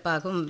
ஒளிபரப்பாகும்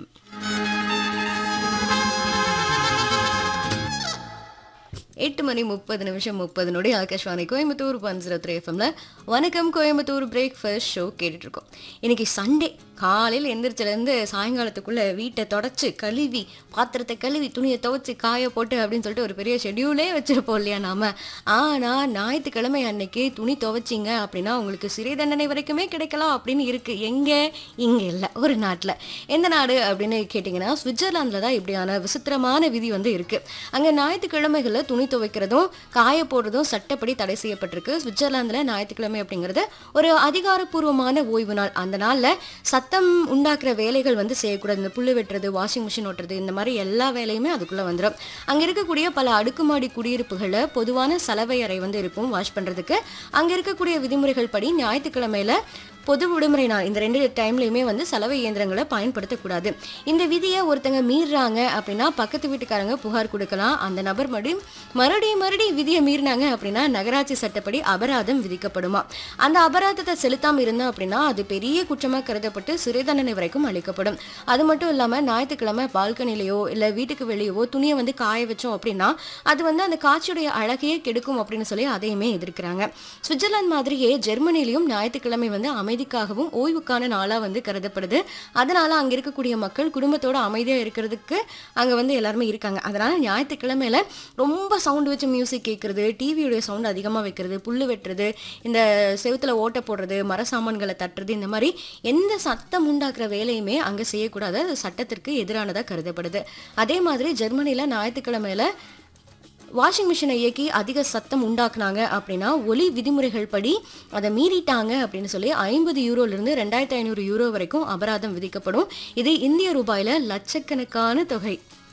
எட்டு மணி முப்பது நிமிஷம் முப்பது நொடி Akashvani Coimbatore one zero three எஃப்எம்ல வணக்கம் கோயம்புத்தூர் பிரேக்ஃபாஸ்ட் ஷோ கேட்டுட்டு இருக்கோம் இன்னைக்கு சண்டே காலையில் எந்திரிச்சிலேருந்து சாயங்காலத்துக்குள்ள வீட்டை தொடச்சி கழுவி பாத்திரத்தை கழுவி துணியை துவைச்சி காய போட்டு அப்படின்னு சொல்லிட்டு ஒரு பெரிய ஷெட்யூலே வச்சிருப்போம் இல்லையா நாம ஆனா ஞாயிற்றுக்கிழமை அன்னைக்கு துணி துவைச்சிங்க அப்படின்னா உங்களுக்கு சிறை தண்டனை வரைக்குமே கிடைக்கலாம் அப்படின்னு இருக்கு எங்க இங்க இல்லை ஒரு நாட்டில் எந்த நாடு அப்படின்னு கேட்டிங்கன்னா சுவிட்சர்லாந்தில் தான் இப்படியான விசித்திரமான விதி வந்து இருக்கு அங்கே ஞாயிற்றுக்கிழமைகளில் துணி துவைக்கிறதும் காய போடுறதும் சட்டப்படி தடை செய்யப்பட்டிருக்கு சுவிட்சர்லாந்தில் ஞாயிற்றுக்கிழமை அப்படிங்கிறது ஒரு அதிகாரப்பூர்வமான ஓய்வு நாள் அந்த நாளில் சத்தம் உண்டாக்குற வேலைகள் வந்து செய்யக்கூடாது இந்த புல்லு வெட்டுறது வாஷிங் மிஷின் ஓட்டுறது இந்த மாதிரி எல்லா வேலையுமே அதுக்குள்ளே வந்துடும் அங்கே இருக்கக்கூடிய பல அடுக்குமாடி குடியிருப்புகளில் பொதுவான சலவை அறை வந்து இருக்கும் வாஷ் பண்ணுறதுக்கு அங்கே இருக்கக்கூடிய விதிமுறைகள் படி ஞாயிற்றுக்கிழமையில பொது விடுமுறை நாள் இந்த ரெண்டு டைம்லையுமே வந்து சலவை இயந்திரங்களை பயன்படுத்தக்கூடாது இந்த விதியை ஒருத்தங்க மீறுறாங்க அப்படின்னா பக்கத்து வீட்டுக்காரங்க புகார் கொடுக்கலாம் அந்த நபர் மறுபடியும் மறுபடியும் மறுபடியும் விதியை மீறினாங்க அப்படின்னா நகராட்சி சட்டப்படி அபராதம் விதிக்கப்படுமா அந்த அபராதத்தை செலுத்தாம இருந்தோம் அப்படின்னா அது பெரிய குற்றமாக கருதப்பட்டு சிறை தண்டனை வரைக்கும் அளிக்கப்படும் அது மட்டும் இல்லாமல் ஞாயிற்றுக்கிழமை பால்கனிலேயோ இல்லை வீட்டுக்கு வெளியவோ துணியை வந்து காய வச்சோம் அப்படின்னா அது வந்து அந்த காட்சியுடைய அழகையே கெடுக்கும் அப்படின்னு சொல்லி அதையுமே எதிர்க்கிறாங்க சுவிட்சர்லாந்து மாதிரியே ஜெர்மனிலையும் ஞாயிற்றுக்கிழமை வந்து அமைதிக்காகவும் ஓய்வுக்கான நாளாக வந்து கருதப்படுது அதனால அங்கே இருக்கக்கூடிய மக்கள் குடும்பத்தோட அமைதியாக இருக்கிறதுக்கு அங்கே வந்து எல்லாருமே இருக்காங்க அதனால ஞாயிற்றுக்கிழமையில ரொம்ப சவுண்ட் வச்சு மியூசிக் கேட்கறது டிவியுடைய சவுண்ட் அதிகமாக வைக்கிறது புல்லு வெட்டுறது இந்த செவுத்துல ஓட்டை போடுறது மர சாமான்களை தட்டுறது இந்த மாதிரி எந்த சத்தம் உண்டாக்குற வேலையுமே அங்கே செய்யக்கூடாது அது சட்டத்திற்கு எதிரானதாக கருதப்படுது அதே மாதிரி ஜெர்மனியில் ஞாயிற்றுக்கிழமையில வாஷிங் மிஷினை இயக்கி அதிக சத்தம் உண்டாக்குனாங்க அப்படின்னா ஒலி விதிமுறைகள் படி அதை மீறிட்டாங்க அப்படின்னு சொல்லி ஐம்பது யூரோலேருந்து ரெண்டாயிரத்தி ஐநூறு யூரோ வரைக்கும் அபராதம் விதிக்கப்படும் இது இந்திய ரூபாயில் லட்சக்கணக்கான தொகை